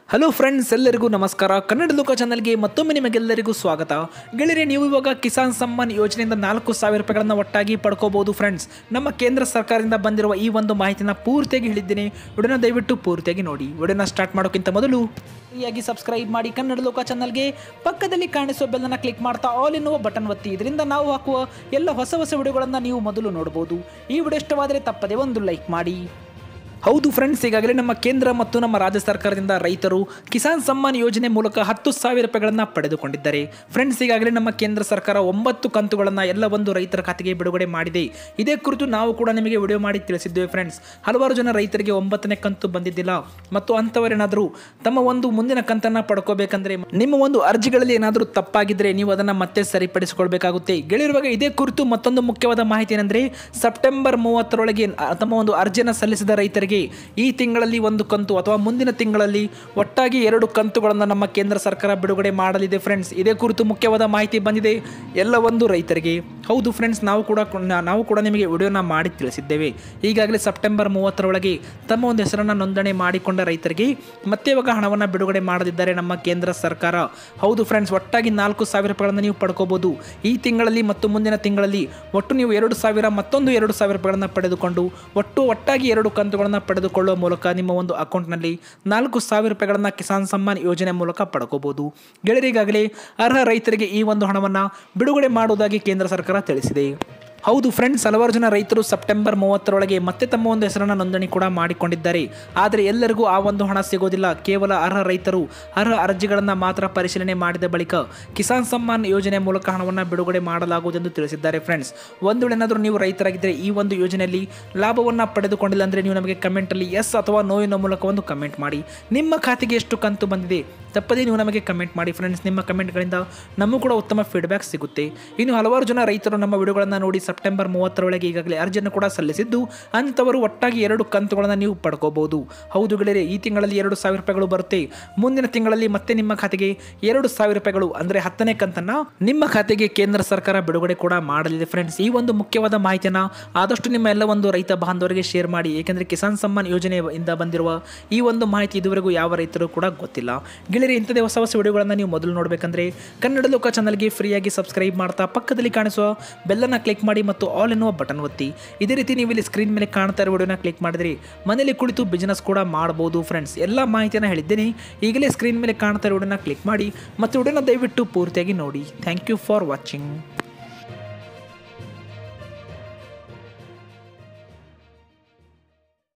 hello friends ಎಲ್ಲರಿಗೂ ನಮಸ್ಕಾರ ಕನ್ನಡ ಲೋಕ ಚಾನಲ್ಗೆ ಮತ್ತೊಮ್ಮೆ ನಿಮಗೆಲ್ಲರಿಗೂ ಸ್ವಾಗತ ಗೆಳೆಯರೆ ನೀವು ಇವಾಗ ಕಿಸಾನ್ ಸಮ್ಮಾನ್ ಯೋಜನೆಯಿಂದ ನಾಲ್ಕು ಸಾವಿರ ರೂಪಾಯಿಗಳನ್ನು ಒಟ್ಟಾಗಿ ಪಡ್ಕೋಬಹುದು ಫ್ರೆಂಡ್ಸ್ ನಮ್ಮ ಕೇಂದ್ರ ಸರ್ಕಾರದಿಂದ ಬಂದಿರುವ ಈ ಒಂದು ಮಾಹಿತಿನ ಪೂರ್ತಿಯಾಗಿ ಹೇಳಿದ್ದೀನಿ ವಿಡಿಯೋನ ದಯವಿಟ್ಟು ಪೂರ್ತಿಯಾಗಿ ನೋಡಿ ವಿಡಿಯೋನ ಸ್ಟಾರ್ಟ್ ಮಾಡೋಕ್ಕಿಂತ ಮೊದಲು ಫ್ರೀಯಾಗಿ ಸಬ್ಸ್ಕ್ರೈಬ್ ಮಾಡಿ ಕನ್ನಡ ಲೋಕ ಚಾನಲ್ಗೆ ಪಕ್ಕದಲ್ಲಿ ಕಾಣಿಸೋ ಬೆಲ್ಲನ್ನು ಕ್ಲಿಕ್ ಮಾಡ್ತಾ ಆಲ್ ಎನ್ನುವ ಬಟನ್ ಒತ್ತಿ ಇದರಿಂದ ನಾವು ಹಾಕುವ ಎಲ್ಲ ಹೊಸ ಹೊಸ ವಿಡಿಯೋಗಳನ್ನು ನೀವು ಮೊದಲು ನೋಡಬಹುದು ಈ ವಿಡಿಯೋ ಇಷ್ಟವಾದರೆ ತಪ್ಪದೆ ಒಂದು ಲೈಕ್ ಮಾಡಿ ಹೌದು ಫ್ರೆಂಡ್ಸ್ ಈಗಾಗಲೇ ನಮ್ಮ ಕೇಂದ್ರ ಮತ್ತು ನಮ್ಮ ರಾಜ್ಯ ಸರ್ಕಾರದಿಂದ ರೈತರು ಕಿಸಾನ್ ಸಮ್ಮಾನ್ ಯೋಜನೆ ಮೂಲಕ ಹತ್ತು ಸಾವಿರ ರೂಪಾಯಿಗಳನ್ನು ಪಡೆದುಕೊಂಡಿದ್ದಾರೆ ಫ್ರೆಂಡ್ಸ್ ಈಗಾಗಲೇ ನಮ್ಮ ಕೇಂದ್ರ ಸರ್ಕಾರ ಒಂಬತ್ತು ಕಂತುಗಳನ್ನು ಎಲ್ಲ ಒಂದು ರೈತರ ಖಾತೆಗೆ ಬಿಡುಗಡೆ ಮಾಡಿದೆ ಇದೇ ಕುರಿತು ನಾವು ಕೂಡ ನಿಮಗೆ ವಿಡಿಯೋ ಮಾಡಿ ತಿಳಿಸಿದ್ದೇವೆ ಫ್ರೆಂಡ್ಸ್ ಹಲವಾರು ಜನ ರೈತರಿಗೆ ಒಂಬತ್ತನೇ ಕಂತು ಬಂದಿದ್ದಿಲ್ಲ ಮತ್ತು ಅಂಥವರೇನಾದರೂ ತಮ್ಮ ಒಂದು ಮುಂದಿನ ಕಂತನ್ನು ಪಡ್ಕೋಬೇಕಂದ್ರೆ ನಿಮ್ಮ ಒಂದು ಅರ್ಜಿಗಳಲ್ಲಿ ಏನಾದರೂ ತಪ್ಪಾಗಿದ್ದರೆ ನೀವು ಅದನ್ನು ಮತ್ತೆ ಸರಿಪಡಿಸಿಕೊಳ್ಬೇಕಾಗುತ್ತೆ ಗೆಳೆಯಿರುವಾಗ ಇದೇ ಕುರಿತು ಮತ್ತೊಂದು ಮುಖ್ಯವಾದ ಮಾಹಿತಿ ಏನಂದರೆ ಸೆಪ್ಟೆಂಬರ್ ಮೂವತ್ತರೊಳಗೆ ಆ, ತಮ್ಮ ಒಂದು ಅರ್ಜಿಯನ್ನು ಸಲ್ಲಿಸಿದ ರೈತರಿಗೆ ಈ ತಿಂಗಳಲ್ಲಿ ಒಂದು ಕಂತು ಅಥವಾ ಮುಂದಿನ ತಿಂಗಳಲ್ಲಿ ಒಟ್ಟಾಗಿ ಎರಡು ಕಂತುಗಳನ್ನು ನಮ್ಮ ಕೇಂದ್ರ ಸರ್ಕಾರ ಬಿಡುಗಡೆ ಮಾಡಲಿದೆ ಫ್ರೆಂಡ್ಸ್ ಇದೇ ಕುರಿತು ಮುಖ್ಯವಾದ ಮಾಹಿತಿ ಬಂದಿದೆ ಎಲ್ಲ ಒಂದು ರೈತರಿಗೆ ಹೌದು ಫ್ರೆಂಡ್ಸ್ ನಾವು ಕೂಡ ನಾವು ಕೂಡ ನಿಮಗೆ ವಿಡಿಯೋನ ಮಾಡಿ ತಿಳಿಸಿದ್ದೇವೆ ಈಗಾಗಲೇ ಸೆಪ್ಟೆಂಬರ್ ಮೂವತ್ತರೊಳಗೆ ತಮ್ಮ ಒಂದು ಹೆಸರನ್ನು ನೋಂದಣಿ ಮಾಡಿಕೊಂಡ ರೈತರಿಗೆ ಮತ್ತೆ ಇವಾಗ ಹಣವನ್ನು ಬಿಡುಗಡೆ ಮಾಡದಿದ್ದಾರೆ ನಮ್ಮ ಕೇಂದ್ರ ಸರ್ಕಾರ ಹೌದು ಫ್ರೆಂಡ್ಸ್ ಒಟ್ಟಾಗಿ ನಾಲ್ಕು ಸಾವಿರ ರೂಪಾಯಿಗಳನ್ನು ನೀವು ಪಡ್ಕೋಬಹುದು ಈ ತಿಂಗಳಲ್ಲಿ ಮತ್ತು ಮುಂದಿನ ತಿಂಗಳಲ್ಲಿ ಒಟ್ಟು ನೀವು ಎರಡು ಸಾವಿರ ಮತ್ತೊಂದು ಎರಡು ಸಾವಿರ ರೂಪಾಯಿಗಳನ್ನು ಪಡೆದುಕೊಂಡು ಒಟ್ಟು ಒಟ್ಟಾಗಿ ಎರಡು ಕಂತುಗಳನ್ನು ಪಡೆದುಕೊಳ್ಳುವ ಮೂಲಕ ನಿಮ್ಮ ಒಂದು ಅಕೌಂಟ್ನಲ್ಲಿ ನಾಲ್ಕು ಸಾವಿರ ರೂಪಾಯಿಗಳನ್ನು ಕಿಸಾನ್ ಸಮ್ಮಾನ್ ಯೋಜನೆ ಮೂಲಕ ಪಡ್ಕೋಬಹುದು ಗೆಳೆಯರಿಗಾಗಲೇ ಅರ್ಹ ರೈತರಿಗೆ ಈ ಒಂದು ಹಣವನ್ನು ಬಿಡುಗಡೆ ಮಾಡುವುದಾಗಿ ಕೇಂದ್ರ ಸರ್ಕಾರ ತಿಳಿಸಿದೆ ಹೌದು ಫ್ರೆಂಡ್ಸ್ ಹಲವಾರು ಜನ ರೈತರು ಸೆಪ್ಟೆಂಬರ್ ಮೂವತ್ತರೊಳಗೆ ಮತ್ತೆ ತಮ್ಮ ಒಂದು ಹೆಸರನ್ನು ನೋಂದಣಿ ಕೂಡ ಮಾಡಿಕೊಂಡಿದ್ದಾರೆ ಆದರೆ ಎಲ್ಲರಿಗೂ ಆ ಒಂದು ಹಣ ಸಿಗೋದಿಲ್ಲ ಕೇವಲ ಅರ್ಹ ರೈತರು ಅರ್ಹ ಅರ್ಜಿಗಳನ್ನು ಮಾತ್ರ ಪರಿಶೀಲನೆ ಮಾಡಿದ ಬಳಿಕ ಕಿಸಾನ್ ಸಮ್ಮಾನ್ ಯೋಜನೆ ಮೂಲಕ ಹಣವನ್ನು ಬಿಡುಗಡೆ ಮಾಡಲಾಗುವುದೆಂದು ತಿಳಿಸಿದ್ದಾರೆ ಫ್ರೆಂಡ್ಸ್ ಒಂದು ವೇಳೆ ಏನಾದರೂ ನೀವು ರೈತರಾಗಿದ್ದರೆ ಈ ಒಂದು ಯೋಜನೆಯಲ್ಲಿ ಲಾಭವನ್ನು ಪಡೆದುಕೊಂಡಿಲ್ಲ ಅಂದರೆ ನೀವು ನಮಗೆ ಕಮೆಂಟಲ್ಲಿ ಎಸ್ ಅಥವಾ ನೋ ಎನ್ನೋ ಮೂಲಕ ಒಂದು ಕಮೆಂಟ್ ಮಾಡಿ ನಿಮ್ಮ ಖಾತೆಗೆ ಎಷ್ಟು ಕಂತು ಬಂದಿದೆ ತಪ್ಪದೇ ನೀವು ನಮಗೆ ಕಮೆಂಟ್ ಮಾಡಿ ಫ್ರೆಂಡ್ಸ್ ನಿಮ್ಮ ಕಮೆಂಟ್ಗಳಿಂದ ನಮಗೂ ಕೂಡ ಉತ್ತಮ ಫೀಡ್ಬ್ಯಾಕ್ ಸಿಗುತ್ತೆ ಇನ್ನು ಹಲವಾರು ಜನ ರೈತರು ನಮ್ಮ ವಿಡಿಯೋಗಳನ್ನು ನೋಡಿ ಸೆಪ್ಟೆಂಬರ್ ಮೂವತ್ತರೊಳಗೆ ಈಗಾಗಲೇ ಅರ್ಜಿಯನ್ನು ಕೂಡ ಸಲ್ಲಿಸಿದ್ದು ಅಂಥವರು ಒಟ್ಟಾಗಿ ಎರಡು ಕಂತುಗಳನ್ನು ನೀವು ಪಡ್ಕೋಬಹುದು ಹೌದು ಗೆಳೆಯರೆ ಈ ತಿಂಗಳಲ್ಲಿ ಎರಡು ಸಾವಿರ ರೂಪಾಯಿಗಳು ಬರುತ್ತೆ ಮುಂದಿನ ತಿಂಗಳಲ್ಲಿ ಮತ್ತೆ ನಿಮ್ಮ ಖಾತೆಗೆ ಎರಡು ಸಾವಿರ ರೂಪಾಯಿಗಳು ಅಂದರೆ ಹತ್ತನೇ ಕಂತನ್ನು ನಿಮ್ಮ ಖಾತೆಗೆ ಕೇಂದ್ರ ಸರ್ಕಾರ ಬಿಡುಗಡೆ ಕೂಡ ಮಾಡಲಿದೆ ಫ್ರೆಂಡ್ಸ್ ಈ ಒಂದು ಮುಖ್ಯವಾದ ಮಾಹಿತಿಯನ್ನು ಆದಷ್ಟು ನಿಮ್ಮ ಎಲ್ಲ ಒಂದು ರೈತ ಬಾಂಧವರಿಗೆ ಶೇರ್ ಮಾಡಿ ಏಕೆಂದರೆ ಕಿಸಾನ್ ಸಮ್ಮಾನ್ ಯೋಜನೆಯಿಂದ ಬಂದಿರುವ ಈ ಒಂದು ಮಾಹಿತಿ ಇದುವರೆಗೂ ಯಾವ ರೈತರು ಕೂಡ ಗೊತ್ತಿಲ್ಲ ಗೆಳೆಯರೆ ಇಂಥದೇ ಹೊಸ ಹೊಸ ವಿಡಿಯೋಗಳನ್ನು ನೀವು ಮೊದಲು ನೋಡಬೇಕಂದ್ರೆ ಕನ್ನಡ ಲೋಕ ಚಾನಲ್ಗೆ ಫ್ರೀಯಾಗಿ ಸಬ್ಸ್ಕ್ರೈಬ್ ಮಾಡ್ತಾ ಪಕ್ಕದಲ್ಲಿ ಕಾಣಿಸುವ ಬೆಲ್ಲನ್ನು ಕ್ಲಿಕ್ ಮಾಡಿ ಮತ್ತು ಆಲ್ ಎನ್ನುವ ಬಟನ್ ಒತ್ತಿ ಇದೇ ರೀತಿ ನೀವು ಇಲ್ಲಿ ಸ್ಕ್ರೀನ್ ಮೇಲೆ ಕಾಣ್ತಾ ಇರೋ ವಿಡಿಯೋನ ಕ್ಲಿಕ್ ಮಾಡಿದ್ರೆ ಮನೇಲಿ ಕುಳಿತು ಬಿಸ್ನೆಸ್ ಕೂಡ ಮಾಡ್ಬೋದು ಫ್ರೆಂಡ್ಸ್ ಎಲ್ಲ ಮಾಹಿತಿಯನ್ನು ಹೇಳಿದ್ದೇನೆ ಈಗಲೇ ಸ್ಕ್ರೀನ್ ಮೇಲೆ ಕಾಣ್ತಾ ಇರೋ ವಿಡಿಯೋನ ಕ್ಲಿಕ್ ಮಾಡಿ ಮತ್ತು ವಿಡಿಯೋನ ದಯವಿಟ್ಟು ಪೂರ್ತಿಯಾಗಿ ನೋಡಿ ಥ್ಯಾಂಕ್ ಯು ಫಾರ್ ವಾಚಿಂಗ್